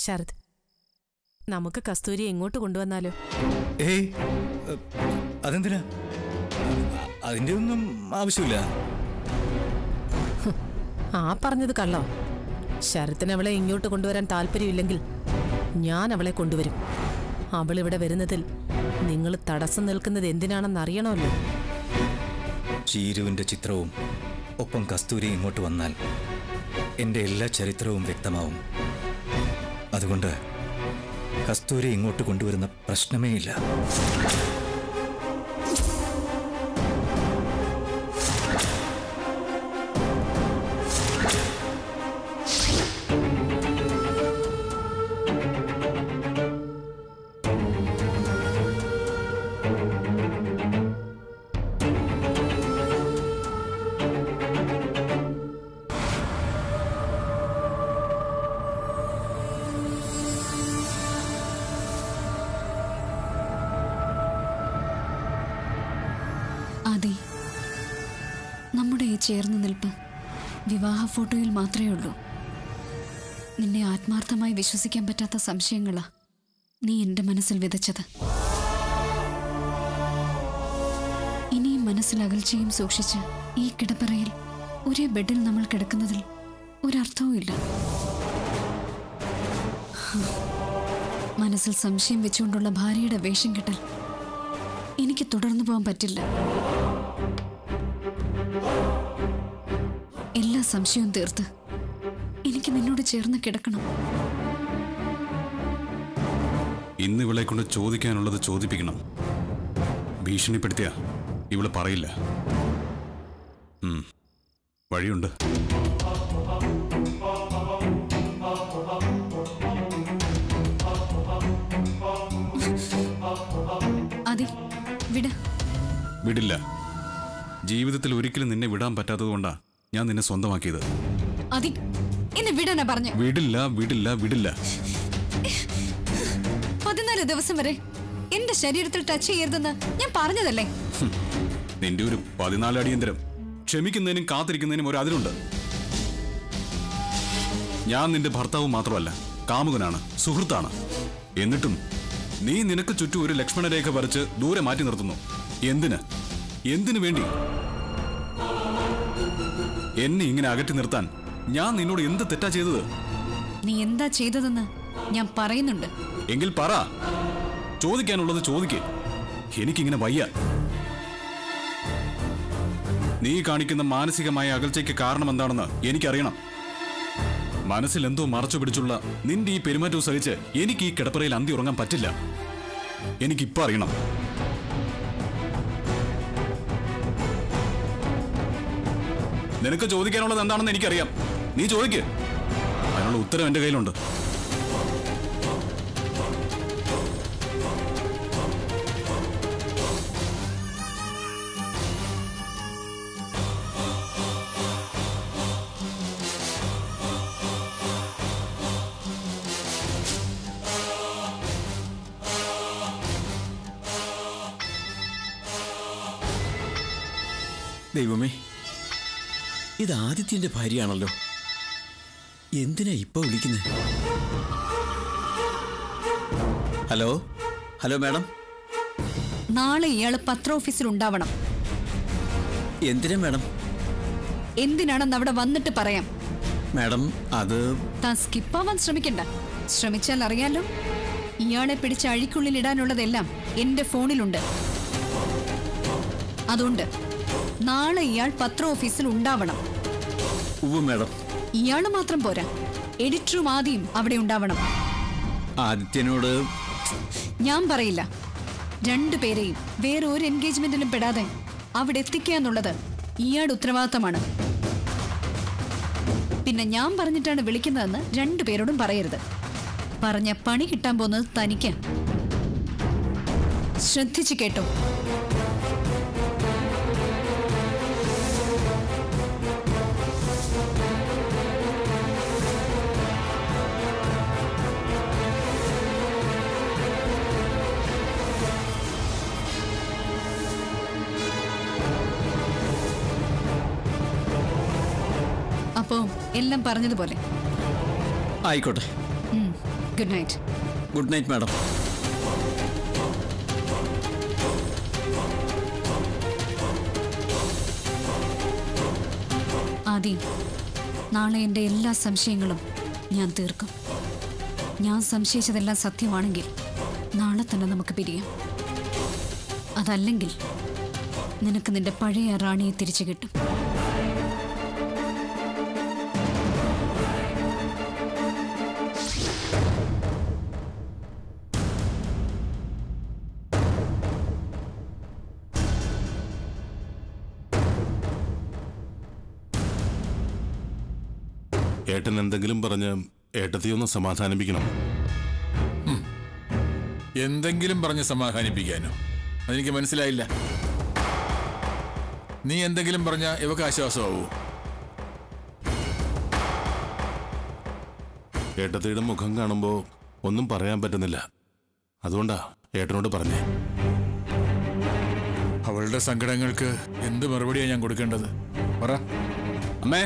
ശരത് നമുക്ക് കസ്തൂരി എങ്ങോട്ട് കൊണ്ടുവന്നാലോ ഏയ് എ, അതെന്തിനാ അതിന്റെ ഒന്നും ആവശ്യമില്ല ആ പറഞ്ഞത് കള്ളോ ശരത്തിന് അവളെ ഇങ്ങോട്ട് കൊണ്ടുവരാൻ താല്പര്യമില്ലെങ്കിൽ ഞാൻ അവളെ കൊണ്ടുവരും അവളിവിടെ വരുന്നതിൽ നിങ്ങൾ തടസ്സം നിൽക്കുന്നത് എന്തിനാണെന്ന് അറിയണമല്ലോ ചീരുവിന്റെ ചിത്രവും ഒപ്പം കസ്തൂരി ഇങ്ങോട്ട് വന്നാൽ എൻ്റെ എല്ലാ ചരിത്രവും വ്യക്തമാവും അതുകൊണ്ട് കസ്തൂരി ഇങ്ങോട്ട് കൊണ്ടുവരുന്ന പ്രശ്നമേ ഇല്ല അതെ നമ്മുടെ ഈ ചേർന്ന് നിൽപ്പ് വിവാഹ ഫോട്ടോയിൽ മാത്രമേ ഉള്ളൂ നിന്നെ ആത്മാർത്ഥമായി വിശ്വസിക്കാൻ പറ്റാത്ത സംശയങ്ങളാ നീ എന്റെ മനസ്സിൽ വിതച്ചത് ഇനിയും മനസ്സിൽ അകൽച്ചയും സൂക്ഷിച്ച് ഈ കിടപ്പറയിൽ ഒരേ ബെഡിൽ നമ്മൾ കിടക്കുന്നതിൽ ഒരർത്ഥവുമില്ല ഹ്. മനസ്സിൽ സംശയം വെച്ചുകൊണ്ടുള്ള ഭാര്യയുടെ വേഷം കെട്ടൽ എനിക്ക് തുടർന്നു പോകാൻ പറ്റില്ല എല്ലാ സംശയവും തീർത്ത് എനിക്ക് നിന്നോട് ചേർന്ന് കിടക്കണം ഇന്ന് ഇവളെ കൊണ്ട് ചോദിക്കാനുള്ളത് ചോദിപ്പിക്കണം ഭീഷണിപ്പെടുത്തിയ ഇവള് പറയില്ല ഉം, വഴിയുണ്ട് അതെ വിട വിടില്ല ജീവിതത്തിൽ ഒരിക്കലും നിന്നെ വിടാൻ പറ്റാത്തതുകൊണ്ടാ ഞാൻ നിന്നെ സ്വന്തമാക്കിയത് അതി എന്നെ വിടാനാ പറഞ്ഞു വിടില്ല വിടില്ല വിടില്ല പതിനാല് ദിവസം വരെ എന്റെ ശരീരത്തിൽ ടച്ച് ചെയ്യരുതെന്ന് ഞാൻ പറഞ്ഞതല്ലേ നിന്റെ ഒരു പതിനാല് അടിയന്തരം ക്ഷമിക്കുന്നതിനും കാത്തിരിക്കുന്നതിനും ഒരു അതിരുണ്ട് ഞാൻ നിന്റെ ഭർത്താവ് മാത്രമല്ല കാമുകനാണ് സുഹൃത്താണ് എന്നിട്ടും നീ നിനക്ക് ചുറ്റും ഒരു ലക്ഷ്മണരേഖ വരച്ച് ദൂരെ മാറ്റി നിർത്തുന്നു എന്തിന് എന്തിനു വേണ്ടി എന്നെ ഇങ്ങനെ അകറ്റി നിർത്താൻ ഞാൻ നിന്നോട് എന്ത് തെറ്റാ ചെയ്തത് നീ എന്താ ചെയ്തതെന്ന് ഞാൻ പറയുന്നുണ്ട് എങ്കിൽ പറ ചോദിക്കാനുള്ളത് ചോദിക്കേ എനിക്കിങ്ങനെ വയ്യ നീ കാണിക്കുന്ന മാനസികമായ അകൽച്ചയ്ക്ക് കാരണം എന്താണെന്ന് എനിക്കറിയണം മനസ്സിൽ എന്തോ മറച്ചു പിടിച്ചുള്ള നിന്റെ ഈ പെരുമാറ്റവും സഹിച്ച് എനിക്ക് ഈ കിടപ്പറയിൽ അന്തി ഉറങ്ങാൻ പറ്റില്ല എനിക്കിപ്പോ അറിയണം നിനക്ക് ചോദിക്കാനുള്ളത് എന്താണെന്ന് എനിക്കറിയാം നീ ചോദിക്ക് അതിനുള്ള ഉത്തരം എന്റെ കയ്യിലുണ്ട് ദൈവമേ ഇത് ആദിത്യന്റെ ഭാര്യയാണല്ലോ എന്തിനാ ഇപ്പൊ വിളിക്കുന്നത് ഹലോ ഹലോ മാഡം നാളെ ഇയാള് പത്ര ഓഫീസിൽ ഉണ്ടാവണം എന്തിനാ മാഡം എന്തിനാണെന്ന് അവിടെ വന്നിട്ട് പറയാം മാഡം അത് താൻ സ്കിപ്പാവാൻ ശ്രമിക്കണ്ട ശ്രമിച്ചാൽ അറിയാലോ ഇയാളെ പിടിച്ച് അഴിക്കുള്ളിൽ ഇടാനുള്ളതെല്ലാം എന്റെ ഫോണിലുണ്ട് അതുകൊണ്ട് നാളെ ഇയാൾ പത്ര ഓഫീസിൽ ഉണ്ടാവണം ഉവ്വ് മാഡം ഇയാള് മാത്രം പോരാ എഡിറ്ററും ആദ്യം അവിടെ ഉണ്ടാവണം ആദിത്യനോട് ഞാൻ പറയില്ല രണ്ടുപേരെയും വേറെ ഒരു എൻഗേജ്മെന്റിലും പെടാതെ അവിടെ എത്തിക്കുക എന്നുള്ളത് ഇയാളുടെ ഉത്തരവാദിത്തമാണ് പിന്നെ ഞാൻ പറഞ്ഞിട്ടാണ് വിളിക്കുന്നതെന്ന് രണ്ടുപേരോടും പറയരുത് പറഞ്ഞ പണി കിട്ടാൻ പോകുന്നത് തനിക്ക് ശ്രദ്ധിച്ചു കേട്ടോ അപ്പോ എല്ലാം പറഞ്ഞതുപോലെ ആയിക്കോട്ടെ ഉം. Good night good night madam Adi നാളെ എൻ്റെ എല്ലാ സംശയങ്ങളും ഞാൻ തീർക്കും ഞാൻ സംശയിച്ചതെല്ലാം സത്യമാണെങ്കിൽ നാളെ തന്നെ നമുക്ക് പിരിയാം അതല്ലെങ്കിൽ നിനക്ക് നിന്റെ പഴയ റാണിയെ തിരിച്ചു കിട്ടും ഏട്ടൻ എന്തെങ്കിലും പറഞ്ഞ് ഏട്ടത്തെ ഒന്ന് സമാധാനിപ്പിക്കണം എന്തെങ്കിലും പറഞ്ഞ് സമാധാനിപ്പിക്കാനോ അതെനിക്ക് മനസ്സിലായില്ല നീ എന്തെങ്കിലും പറഞ്ഞ ഇവക്ക് ആശ്വാസമാവൂ ഏട്ടത്തിയുടെ മുഖം കാണുമ്പോൾ ഒന്നും പറയാൻ പറ്റുന്നില്ല അതുകൊണ്ടാ ഏട്ടനോട് പറഞ്ഞേ അവളുടെ സങ്കടങ്ങൾക്ക് എന്ത് മറുപടിയാണ് ഞാൻ കൊടുക്കേണ്ടത് പറ അമ്മേ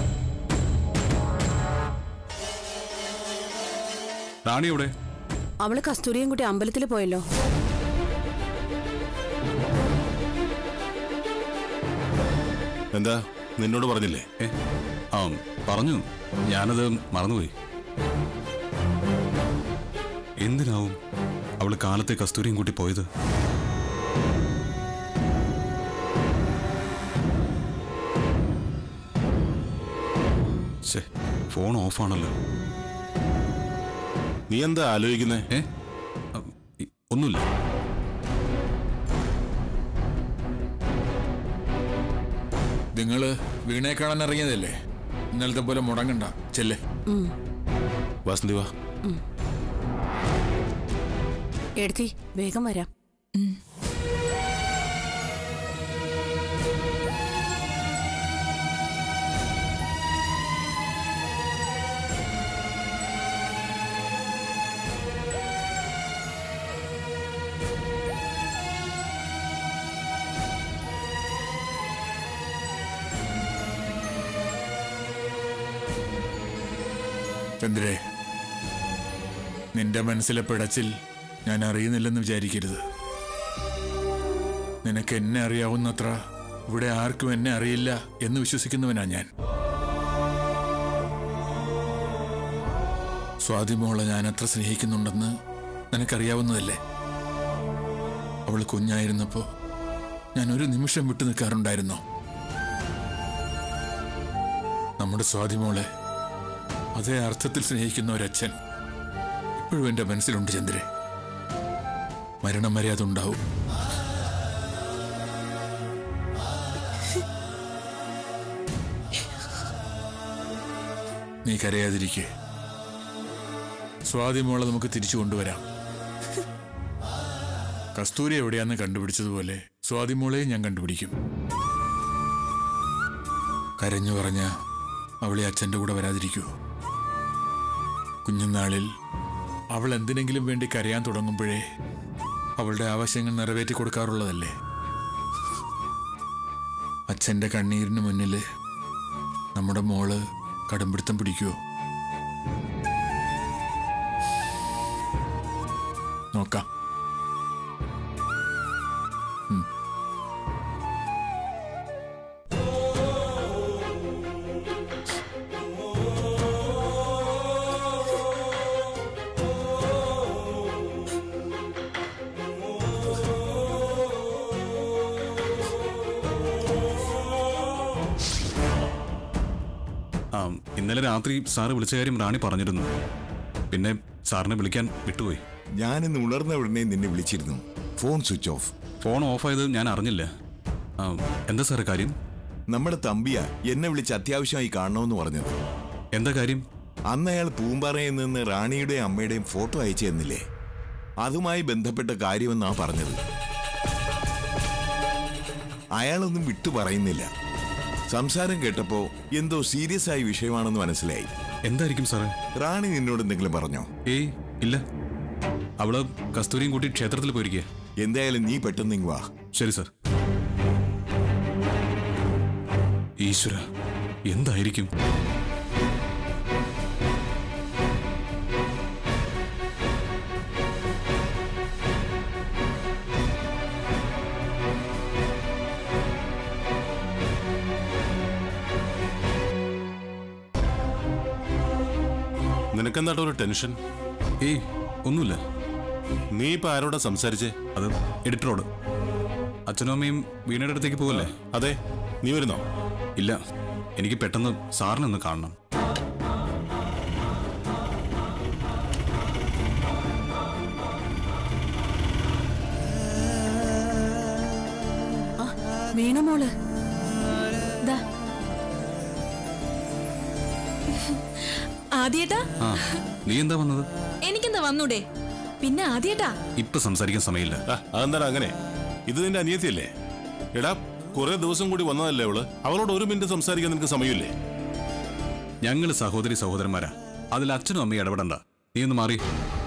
റാണി എവിടെ അവള് കസ്തൂരിയും കൂട്ടി അമ്പലത്തിൽ പോയല്ലോ എന്താ നിന്നോട് പറഞ്ഞില്ലേ ഏ ആ പറഞ്ഞു ഞാനത് മറന്നുപോയി എന്തിനാവും അവള് കാലത്തെ കസ്തൂരിയും കൂട്ടി പോയത് ഛേ ഫോൺ ഓഫാണല്ലോ നീ എന്താ ആലോചിക്കുന്നേ ഏ അ, ഇ- ഒന്നുമില്ല നിങ്ങള് വീണയെ കാണാൻ ഇറങ്ങിയതല്ലേ ഇന്നലത്തെ പോലെ മുടങ്ങണ്ട ചെല്ലേ വാസന്തി വാ എടുത്തി വേഗം വരാം ചന്ദ്രേ നിന്റെ മനസ്സിലെ പിടച്ചിൽ ഞാൻ അറിയുന്നില്ലെന്ന് വിചാരിക്കരുത് നിനക്ക് എന്നെ അറിയാവുന്നത്ര ഇവിടെ ആർക്കും എന്നെ അറിയില്ല എന്ന് വിശ്വസിക്കുന്നവനാ ഞാൻ സ്വാതിമോളെ ഞാൻ അത്ര സ്നേഹിക്കുന്നുണ്ടെന്ന് നിനക്കറിയാവുന്നതല്ലേ അവൾ കുഞ്ഞായിരുന്നപ്പോ ഞാൻ ഒരു നിമിഷം വിട്ടു നിൽക്കാറുണ്ടായിരുന്നോ നമ്മുടെ സ്വാതിമോളെ അതേ അർത്ഥത്തിൽ സ്നേഹിക്കുന്ന ഒരച്ഛൻ ഇപ്പോഴും എന്റെ മനസ്സിലുണ്ട് ചന്ദ്രൻ മരണം വരെ അതുണ്ടാവും നീ കരയാതിരിക്കെ സ്വാതിമോളെ നമുക്ക് തിരിച്ചു കൊണ്ടുവരാം കസ്തൂരി എവിടെയാന്ന് കണ്ടുപിടിച്ചതുപോലെ സ്വാതിമോളെയും ഞാൻ കണ്ടുപിടിക്കും കരഞ്ഞു പറഞ്ഞ അവളെ അച്ഛൻ്റെ കൂടെ വരാതിരിക്കുമോ കുഞ്ഞുനാളിൽ അവൾ എന്തിനെങ്കിലും വേണ്ടി കരയാൻ തുടങ്ങുമ്പോഴേ അവളുടെ ആവശ്യങ്ങൾ നിറവേറ്റി കൊടുക്കാറുള്ളതല്ലേ അച്ഛൻ്റെ കണ്ണീരിന് മുന്നിൽ നമ്മുടെ മോള് കടുംപിടുത്തം പിടിക്കുമോ നോക്കാം ആ ഇന്നലെ രാത്രി സാറ് വിളിച്ച കാര്യം റാണി പറഞ്ഞിരുന്നു പിന്നെ സാറിനെ വിളിക്കാൻ വിട്ടുപോയി ഞാനിന്ന് ഉണർന്ന ഉടനെ നിന്നെ വിളിച്ചിരുന്നു ഫോൺ സ്വിച്ച് ഓഫ് ഫോൺ ഓഫായത് ഞാൻ അറിഞ്ഞില്ല ആ, എന്താ സാറേ കാര്യം നമ്മുടെ തമ്പിയ എന്നെ വിളിച്ച് അത്യാവശ്യമായി കാണണമെന്ന് പറഞ്ഞത് എന്താ കാര്യം അന്ന് അയാൾ പൂമ്പാറയിൽ നിന്ന് റാണിയുടെയും അമ്മയുടെയും ഫോട്ടോ അയച്ചു തന്നില്ലേ അതുമായി ബന്ധപ്പെട്ട കാര്യമെന്നാ പറഞ്ഞത് അയാളൊന്നും വിട്ടു പറയുന്നില്ല സംസാരം കേട്ടപ്പോ എന്തോ സീരിയസ് ആയ വിഷയമാണെന്ന് മനസ്സിലായി എന്തായിരിക്കും സാറേ റാണി നിന്നോട് എന്തെങ്കിലും പറഞ്ഞോ ഏയ് ഇല്ല അവള് കസ്തൂരിയും കൂട്ടി ക്ഷേത്രത്തിൽ പോയിരിക്കുക എന്തായാലും നീ പെട്ടെന്ന് ഇങ്ങ് വാ ശരി സാർ ഈശ്വര എന്തായിരിക്കും നിനക്കെന്താട്ടോ ഒരു ടെൻഷൻ ഏയ് ഒന്നുമില്ല നീ ഇപ്പൊ ആരോടാ സംസാരിച്ചേ അത് എഡിറ്ററോട് അച്ഛനും അമ്മയും വീണയുടെ അടുത്തേക്ക് പോകല്ലേ അതെ നീ വരുന്നോ ഇല്ല എനിക്ക് പെട്ടെന്ന് സാറിനെ ഒന്ന് കാണണം വീണ മോള് ദാ ആദ്യേട്ടാ ആ നീ എന്താ വന്നത് എനിക്കെന്താ വന്നൂടെ പിന്നെ ആദ്യേട്ടാ ഇപ്പൊ സംസാരിക്കാൻ സമയമില്ല ആ, അതെന്താടാ അങ്ങനെ ഇത് നിന്റെ അനിയത്തിയല്ലേ എടാ കുറെ ദിവസം കൂടി വന്നതല്ലേ അവള് അവളോട് ഒരു മിനിറ്റ് സംസാരിക്കാൻ നിനക്ക് സമയമില്ലേ ഞങ്ങള് സഹോദരി സഹോദരന്മാരാ അതിൽ അച്ഛനും അമ്മയും ഇടപെടണ്ട നീ ഒന്ന് മാറി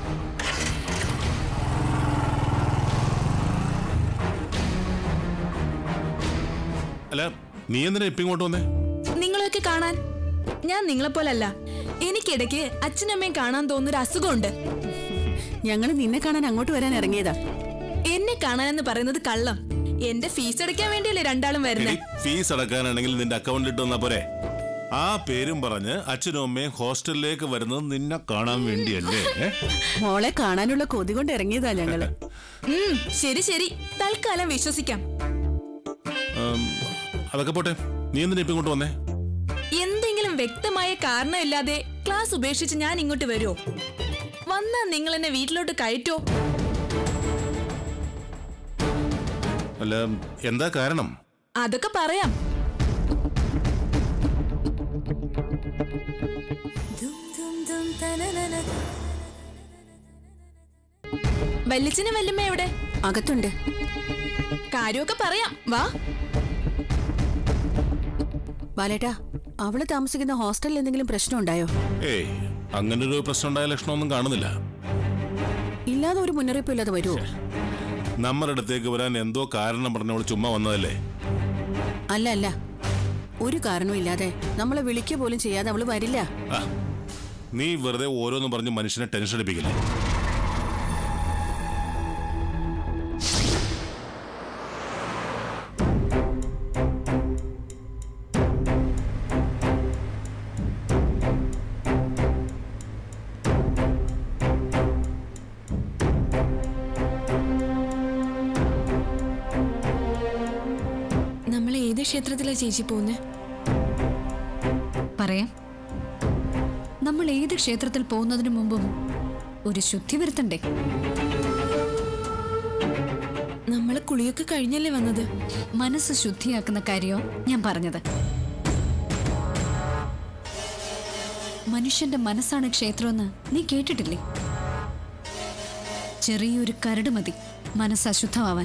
അല്ല നീ എന്തിനാ ഇപ്പൊ ഇങ്ങോട്ട് വന്നേ നിങ്ങളെയൊക്കെ കാണാൻ ഞാൻ നിങ്ങളെപ്പോലല്ല എനിക്കിടയ്ക്ക് അച്ഛനും അമ്മയും കാണാൻ തോന്നുന്നൊരു അസുഖമുണ്ട് ഞങ്ങൾ നിന്നെ കാണാൻ അങ്ങോട്ട് വരാൻ ഇറങ്ങിയതാ എന്നെ കാണാനെന്ന് പറയുന്നത് കള്ളം എന്റെ ഫീസ് അടയ്ക്കാൻ വേണ്ടിയല്ലേ രണ്ടാളും വരുന്നേ ഫീസ് അടക്കാനാണെങ്കിൽ നിന്റെ അക്കൗണ്ടിൽ ഇട്ട് വന്നാ പോരെ ആ പേരും പറഞ്ഞ് അച്ഛനും അമ്മയും ഹോസ്റ്റലിലേക്ക് വരുന്നത് നിന്നെ കാണാൻ വേണ്ടിയല്ലേ ഏ? മോളെ കാണാനുള്ള കൊതി കൊണ്ട് ഇറങ്ങിയതാ ഞങ്ങള് ഉം, ശരി ശരി തൽക്കാലം വിശ്വസിക്കാം ഉം, അതൊക്കെ പോട്ടെ നീ എന്തിനാ ഇപ്പൊ ഇങ്ങോട്ട് വന്നേ എന്തെങ്കിലും വ്യക്തമായ കാരണമില്ലാതെ ക്ലാസ് ഉപേക്ഷിച്ച് ഞാൻ ഇങ്ങോട്ട് വരുമോ വന്നാ നിങ്ങൾ എന്നെ വീട്ടിലോട്ട് കയറ്റോ അല്ല എന്താ കാരണം അതൊക്കെ പറയാം വല്യച്ഛനും വല്യമ്മ എവിടെ അകത്തുണ്ട് കാര്യമൊക്കെ പറയാം വാ ബാലേട്ടാ അവള് താമസിക്കുന്ന ഹോസ്റ്റലിൽ എന്തെങ്കിലും പ്രശ്നം ഉണ്ടായോ ഏയ് അങ്ങനെ ഒരു പ്രശ്നം ഉണ്ടായ ലക്ഷണമൊന്നും കാണുന്നില്ല ഇല്ലാതെ ഒരു മുന്നറിയിപ്പ് ഇല്ലാതെ വരുമോ നമ്മുടെ അടുത്തേക്ക് വരാൻ എന്തോ കാരണം പറഞ്ഞവൾ ചുമ്മാ വന്നതല്ലേ അല്ല അല്ല ഒരു കാരണവും ഇല്ലാതെ നമ്മളെ വിളിക്കുക പോലും ചെയ്യാതെ അവള് വരില്ല ആ, നീ വെറുതെ ഓരോന്ന് പറഞ്ഞ് മനുഷ്യനെ ടെൻഷൻ അടിപ്പിക്കില്ലേ നമ്മൾ ഏത് ക്ഷേത്രത്തിലാ ചേച്ചി പോകുന്നത് പറയാം നമ്മൾ ഏത് ക്ഷേത്രത്തിൽ പോകുന്നതിന് മുമ്പും ഒരു ശുദ്ധി വരുത്തണ്ടേ നമ്മൾ കുളിയൊക്കെ കഴിഞ്ഞല്ലേ വന്നത് മനസ്സ് ശുദ്ധിയാക്കുന്ന കാര്യമോ ഞാൻ പറഞ്ഞത് മനുഷ്യന്റെ മനസ്സാണ് ക്ഷേത്രമെന്ന് നീ കേട്ടിട്ടില്ലേ ചെറിയൊരു കരട് മതി മനസ്സ് അശുദ്ധമാവാൻ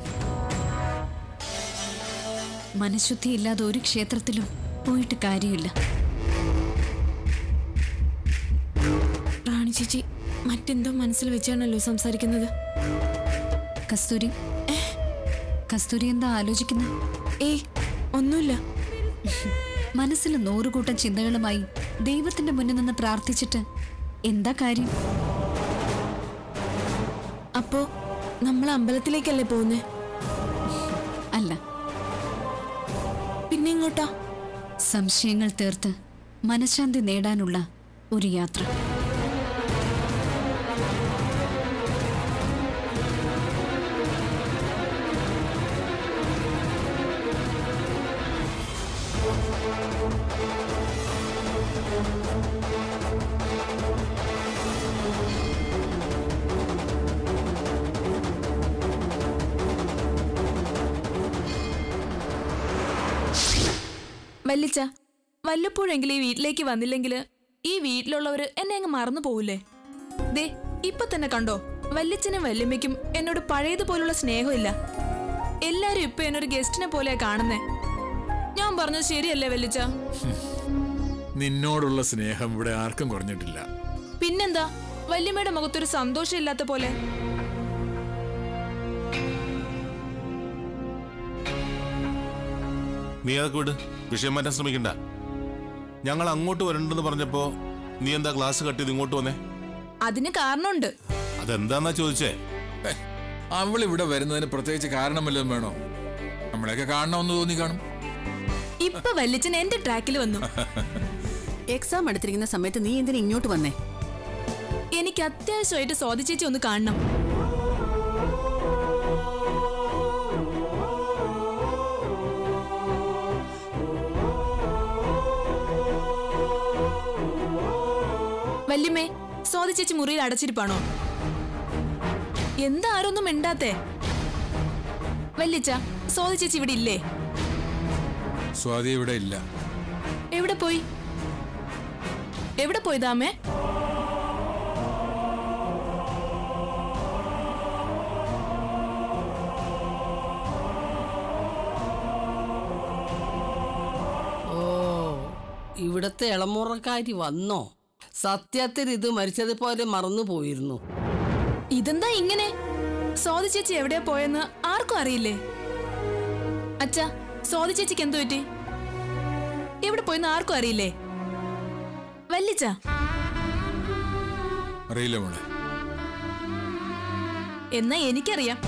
മനഃശുദ്ധി ഇല്ലാതെ ഒരു ക്ഷേത്രത്തിലും പോയിട്ട് കാര്യമില്ല റാണി ചേച്ചി മറ്റെന്തോ മനസ്സിൽ വെച്ചാണല്ലോ സംസാരിക്കുന്നത് കസ്തൂരി കസ്തൂരി എന്താ ആലോചിക്കുന്നത് ഏയ് ഒന്നുമില്ല മനസ്സിൽ നൂറുകൂട്ടം ചിന്തകളുമായി ദൈവത്തിന്റെ മുന്നിൽ നിന്ന് പ്രാർത്ഥിച്ചിട്ട് എന്താ കാര്യം അപ്പോ നമ്മൾ അമ്പലത്തിലേക്കല്ലേ പോകുന്നേ അല്ല പിന്നെ ഇങ്ങോട്ടാ സംശയങ്ങൾ തീർത്ത് മനഃശാന്തി നേടാനുള്ള ഒരു യാത്ര വല്ലിച്ച വല്ലപ്പോഴെങ്കിലും ഈ വീട്ടിലേക്ക് വന്നില്ലെങ്കിൽ ഈ വീട്ടിലുള്ളവര് എന്നെ അങ്ങ് മറന്നു പോവില്ലേ ദേ ഇപ്പൊ തന്നെ കണ്ടോ വല്യച്ഛനും വല്യമ്മയ്ക്കും എന്നോട് പഴയതുപോലുള്ള സ്നേഹമില്ല എല്ലാരും ഇപ്പൊ എന്നൊരു ഗസ്റ്റിനെ പോലെയാ കാണുന്നേ ഞാൻ പറഞ്ഞത് ശരിയല്ലേ വല്ലിച്ച നിന്നോടുള്ള സ്നേഹം ഇവിടെ ആർക്കും കുറഞ്ഞിട്ടില്ല പിന്നെന്താ വല്യമ്മയുടെ മുഖത്തൊരു സന്തോഷമില്ലാത്ത പോലെ നീ അതൊക്കെ വിട് വിഷയം മാറ്റാൻ ശ്രമിക്കണ്ട ഞങ്ങൾ അങ്ങോട്ട് വരണ്ടെന്ന് പറഞ്ഞപ്പോ നീ എന്താ ക്ലാസ് കട്ട് ചെയ്ത് ഇങ്ങോട്ട് വന്നേ അതിന് കാരണമുണ്ട് അതെന്താന്നാ ചോദിച്ചേ ഹേ, അവൾ ഇവിടെ വരുന്നതിന് പ്രത്യേകിച്ച് കാരണം വല്ലതും വേണോ നമ്മളെയൊക്കെ കാണണമെന്ന് തോന്നി കാണും ഇപ്പൊ വല്യച്ഛൻ എന്റെ ട്രാക്കിൽ വന്നു എക്സാം എടുത്തിരിക്കുന്ന സമയത്ത് നീ എന്തിനാ ഇങ്ങോട്ട് വന്നേ എനിക്ക് അത്യാവശ്യമായിട്ട് സ്വാതി ചേച്ചി ഒന്ന് കാണണം വല്യമ്മേ സ്വാതി ചേച്ചി മുറിയിൽ അടച്ചിരിപ്പാണോ എന്താ ആരൊന്നും മിണ്ടാത്തേ വല്യച്ച സ്വാതി ചേച്ചി ഇവിടെ ഇല്ലേ സ്വാതി ഇവിടെ ഇല്ല എവിടെ പോയി എവിടെ പോയതാമേ ഓ ഇവിടത്തെ ഇളമുറക്കാരി വന്നോ സത്യത്തിൽ ഇത് മരിച്ചതുപോലെ മറന്നു പോയിരുന്നു ഇതെന്താ ഇങ്ങനെ സ്വാതി ചേച്ചി എവിടെയാ പോയെന്ന് ആർക്കും അറിയില്ലേ അച്ഛ സ്വാതി ചേച്ചിക്ക് എന്തു പറ്റി എവിടെ പോയെന്ന് ആർക്കും അറിയില്ലേ വല്ലിച്ച അറിയില്ല മോളെ എന്നാ എനിക്കറിയാം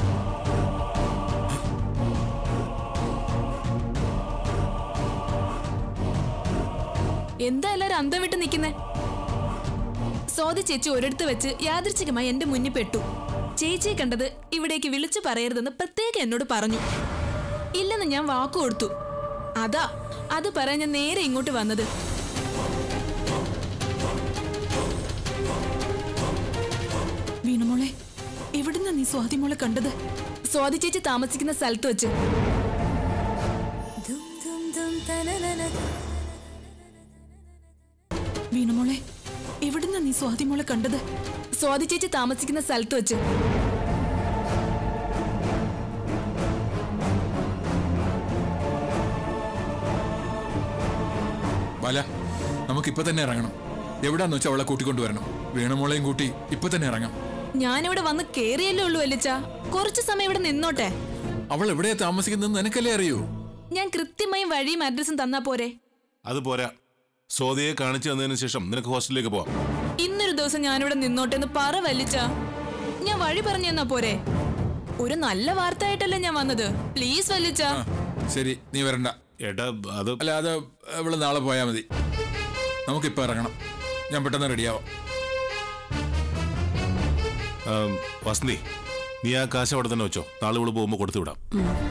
എന്താ എല്ലാരും അന്തം വിട്ട് നിൽക്കുന്നേ സ്വാതി ചേച്ചി ഒരിടത്ത് വെച്ച് യാദൃച്ഛികമായി എന്റെ മുന്നിൽ പെട്ടു ചേച്ചിയെ കണ്ടത് ഇവിടേക്ക് വിളിച്ചു പറയരുതെന്ന് പ്രത്യേകം എന്നോട് പറഞ്ഞു ഇല്ലെന്ന് ഞാൻ വാക്കു കൊടുത്തു അതാ അത് പറയാൻ ഞാൻ നേരെ ഇങ്ങോട്ട് വന്നത് വീണുമോളെ എവിടുന്ന നീ സ്വാതി മോളെ കണ്ടത് സ്വാതി ചേച്ചി താമസിക്കുന്ന സ്ഥലത്ത് വെച്ച് വീണുമോളെ എവിടുന്ന നീ സ്വാതി മോളെ കണ്ടത് സ്വാതി ചേച്ചി താമസിക്കുന്ന സ്ഥലത്ത് വെച്ച് ബാല നമുക്ക് ഇപ്പൊ തന്നെ ഇറങ്ങണം എവിടാന്ന് വെച്ചാൽ അവളെ കൂട്ടിക്കൊണ്ടുവരണം വീണമോളെയും കൂട്ടി ഇപ്പൊ തന്നെ ഇറങ്ങാം ഞാനിവിടെ വന്ന് കേറിയല്ലേ ഉള്ളൂ അല്ലിച്ച കുറച്ചു സമയം ഇവിടെ നിന്നോട്ടെ അവൾ എവിടെയാ താമസിക്കുന്നതെന്ന് നിനക്കല്ലേ അറിയൂ ഞാൻ കൃത്യമായും വഴിയും അഡ്രസ്സും തന്നാ പോരെ അത് പോരാ സ്വാതിയെ കാണിച്ചു തന്നതിന് ശേഷം നിനക്ക് ഹോസ്റ്റലിലേക്ക് പോവാം ഇന്നൊരു ദിവസം ഞാനിവിടെ നിന്നോട്ടെ എന്ന് പറ വല്ലിച്ച ഞാൻ വഴി പറഞ്ഞു തന്നാ പോരെ ഒരു നല്ല വാർത്ത ആയിട്ടല്ലേ ഞാൻ വന്നത് പ്ലീസ് വല്ലിച്ച ശരി നീ വരണ്ട ഏട്ടാ അത് അല്ല അത് അവള് നാളെ പോയാൽ മതി നമുക്കിപ്പോ ഇറങ്ങണം ഞാൻ പെട്ടെന്ന് റെഡിയാവാം ആം, വസന്തി നീ ആ കാശ് അവിടെ തന്നെ വെച്ചോ നാളെ ഇവിടെ പോകുമ്പോൾ കൊടുത്തു വിടാം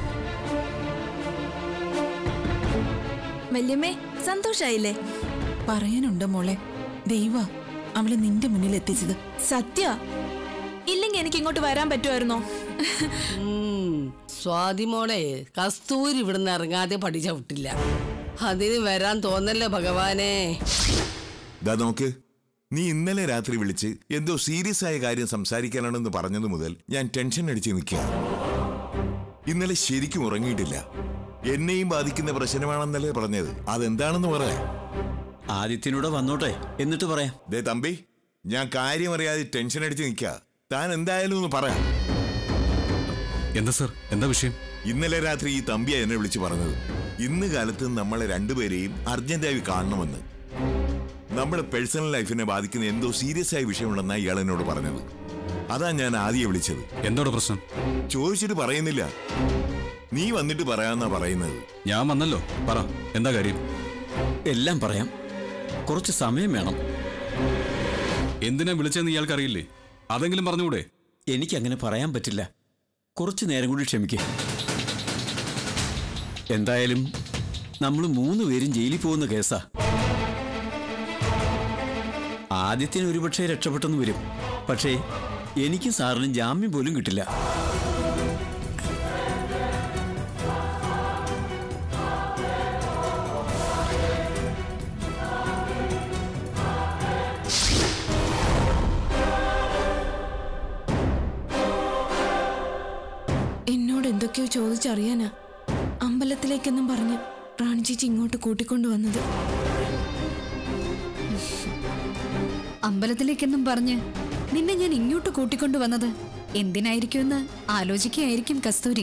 വല്യമ്മേ സന്തോഷായില്ലേ പറയാനുണ്ട് മോളെ ദൈവ അവളെ നിന്റെ മുന്നിൽ എത്തിച്ചത് സത്യ ഇല്ലെങ്കിൽ എനിക്ക് ഇങ്ങോട്ട് വരാൻ പറ്റുമായിരുന്നോ ഉം, സ്വാതി മോളെ കസ്തൂരി ഇവിടുന്ന് ഇറങ്ങാതെ പഠിച്ച വിട്ടില്ല അതിന് വരാൻ തോന്നല്ലേ ഭഗവാനെ ദാ നോക്ക് നീ ഇന്നലെ രാത്രി വിളിച്ച് എന്തോ സീരിയസ് ആയ കാര്യം സംസാരിക്കാനാണെന്ന് പറഞ്ഞത് മുതൽ ഞാൻ ടെൻഷൻ അടിച്ച് നിൽക്കുക ഇന്നലെ ശരിക്കും ഉറങ്ങിയിട്ടില്ല എന്നെയും ബാധിക്കുന്ന പ്രശ്നമാണെന്നല്ലേ പറഞ്ഞത് അതെന്താണെന്ന് പറയാം ആദിത്യനൂടെ വന്നോട്ടെ എന്നിട്ട് പറയാം ദേ തമ്പി ഞാൻ കാര്യം അറിയാതെ ടെൻഷൻ അടിച്ച് നിൽക്കുക താൻ എന്തായാലും ഒന്ന് പറയാം എന്താ സർ എന്താ വിഷയം ഇന്നലെ രാത്രി ഈ തമ്പിയ എന്നെ വിളിച്ച് പറഞ്ഞത് ഇന്ന് കാലത്ത് നമ്മളെ രണ്ടുപേരെയും അർജന്റായി കാണണമെന്ന് നമ്മുടെ പേഴ്സണൽ ലൈഫിനെ ബാധിക്കുന്ന എന്തോ സീരിയസ് ആയ വിഷയമുണ്ടെന്നാണ് ഇയാൾ എന്നോട് പറഞ്ഞത് അതാ ഞാൻ ആദ്യം വിളിച്ചത് എന്തോടെ പ്രശ്നം ചോദിച്ചിട്ട് പറയുന്നില്ല നീ വന്നിട്ട് പറയാന്നാ പറയുന്നത് ഞാൻ വന്നല്ലോ പറ എന്താ കാര്യം എല്ലാം പറയാം കുറച്ച് സമയം വേണം എന്തിനാ വിളിച്ചതെന്ന് ഇയാൾക്ക് അറിയില്ലേ അതെങ്കിലും പറഞ്ഞുകൂടെ എനിക്കങ്ങനെ പറയാൻ പറ്റില്ല കുറച്ച് നേരം കൂടി ക്ഷമിക്കേ എന്തായാലും നമ്മൾ മൂന്ന് പേരും ജയിലിൽ പോകുന്ന കേസാ ആദ്യത്തിന് ഒരുപക്ഷെ രക്ഷപ്പെട്ടെന്ന് വരും പക്ഷേ എനിക്കും സാറിനും ജാമ്യം പോലും കിട്ടില്ല എന്നോട് എന്തൊക്കെയോ ചോദിച്ചറിയാനാ അമ്പലത്തിലേക്കെന്നും പറഞ്ഞ് റാണി ചേച്ചി ഇങ്ങോട്ട് കൂട്ടിക്കൊണ്ടുവന്നത് അമ്പലത്തിലേക്കെന്നും പറഞ്ഞ് നിന്നെ ഞാൻ ഇങ്ങോട്ട് കൂട്ടിക്കൊണ്ടുവന്നത് എന്തിനായിരിക്കുമെന്ന് ആലോചിക്കുകയായിരിക്കും കസ്തൂരി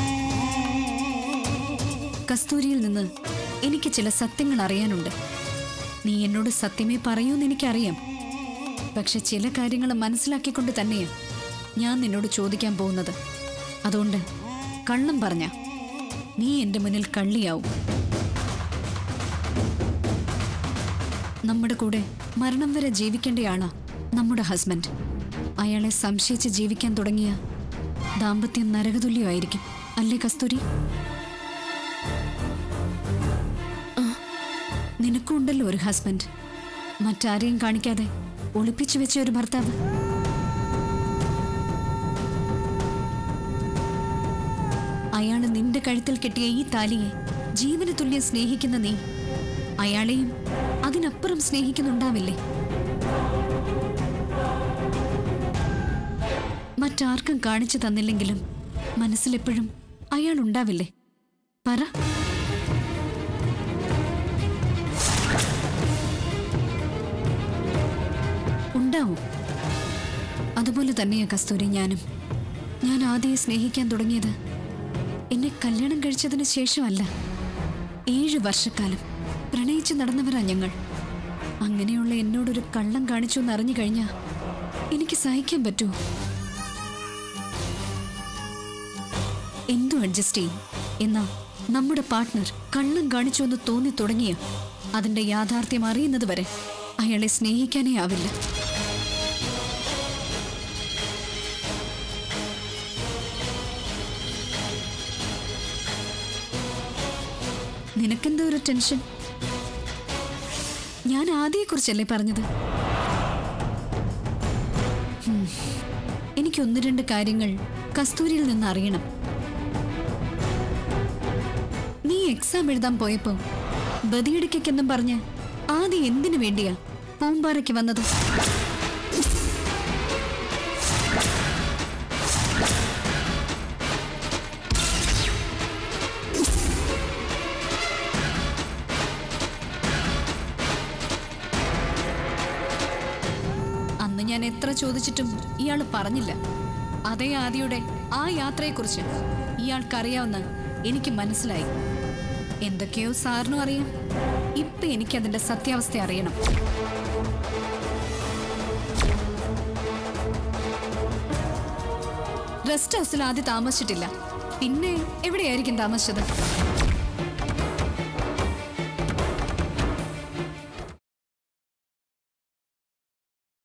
കസ്തൂരിയിൽ നിന്ന് എനിക്ക് ചില സത്യങ്ങൾ അറിയാനുണ്ട് നീ എന്നോട് സത്യമേ പറയൂന്ന് എനിക്കറിയാം പക്ഷെ ചില കാര്യങ്ങൾ മനസ്സിലാക്കിക്കൊണ്ട് തന്നെയാ ഞാൻ നിന്നോട് ചോദിക്കാൻ പോകുന്നത് അതുകൊണ്ട് കള്ളം പറഞ്ഞ നീ എൻ്റെ മുന്നിൽ കള്ളിയാവും നമ്മുടെ കൂടെ മരണം വരെ ജീവിക്കേണ്ടയാളാ നമ്മുടെ ഹസ്ബൻഡ് അയാളെ സംശയിച്ച് ജീവിക്കാൻ തുടങ്ങിയ ദാമ്പത്യം നരകതുല്യമായിരിക്കും അല്ലേ കസ്തൂരി നിനക്കും ഉണ്ടല്ലോ ഒരു ഹസ്ബൻഡ് മറ്റാരെയും കാണിക്കാതെ ഒളിപ്പിച്ചു വെച്ച ഒരു ഭർത്താവ് അയാള് നിന്റെ കഴുത്തിൽ കെട്ടിയ ഈ താലിയെ ജീവന് തുല്യം സ്നേഹിക്കുന്ന നീ അയാളെയും അതിനപ്പുറം സ്നേഹിക്കുന്നുണ്ടാവില്ലേ മറ്റാർക്കും കാണിച്ചു തന്നില്ലെങ്കിലും മനസ്സിലെപ്പോഴും അയാൾ ഉണ്ടാവില്ലേ പറ ഉണ്ടാവും അതുപോലെ തന്നെയാ കസ്തൂരി ഞാനും ഞാൻ ആദ്യം സ്നേഹിക്കാൻ തുടങ്ങിയത് എന്നെ കല്യാണം കഴിച്ചതിന് ശേഷമല്ല ഏഴ് വർഷക്കാലം പ്രണയിച്ച് നടന്നവരാ ഞങ്ങൾ അങ്ങനെയുള്ള എന്നോടൊരു കള്ളം കാണിച്ചു എന്ന് അറിഞ്ഞു കഴിഞ്ഞാ എനിക്ക് സഹിക്കാൻ പറ്റുമോ എന്തു അഡ്ജസ്റ്റ് ചെയ്യും എന്നാ നമ്മുടെ പാർട്ട്ണർ കള്ളം കാണിച്ചു എന്ന് തോന്നി തുടങ്ങിയ അതിന്റെ യാഥാർത്ഥ്യം അറിയുന്നത് വരെ അയാളെ സ്നേഹിക്കാനേ ആവില്ല നിനക്കെന്താ ഒരു ടെൻഷൻ ഞാൻ ആദ്യയെക്കുറിച്ചല്ലേ പറഞ്ഞത് ഹും. എനിക്ക് ഒന്ന് രണ്ട് കാര്യങ്ങൾ കസ്തൂരിയിൽ നിന്ന് അറിയണം നീ എക്സാം എഴുതാൻ പോയപ്പോ ബദിയടിക്കെന്നും പറഞ്ഞ് ആദ്യം എന്തിനു വേണ്ടിയാ പൂമ്പാറയ്ക്ക് വന്നത് അന്ന് ഞാൻ എത്ര ചോദിച്ചിട്ടും ഇയാൾ പറഞ്ഞില്ല അതേ ആദിയുടെ ആ യാത്രയെക്കുറിച്ച് ഇയാൾക്കറിയാവുന്ന എനിക്ക് മനസ്സിലായി എന്തൊക്കെയോ സാറിനും അറിയാം ഇപ്പൊ എനിക്കതിന്റെ സത്യാവസ്ഥ അറിയണം റെസ്റ്റ് ഹൗസിൽ ആദ്യം താമസിച്ചിട്ടില്ല പിന്നെ എവിടെയായിരിക്കും താമസിച്ചത്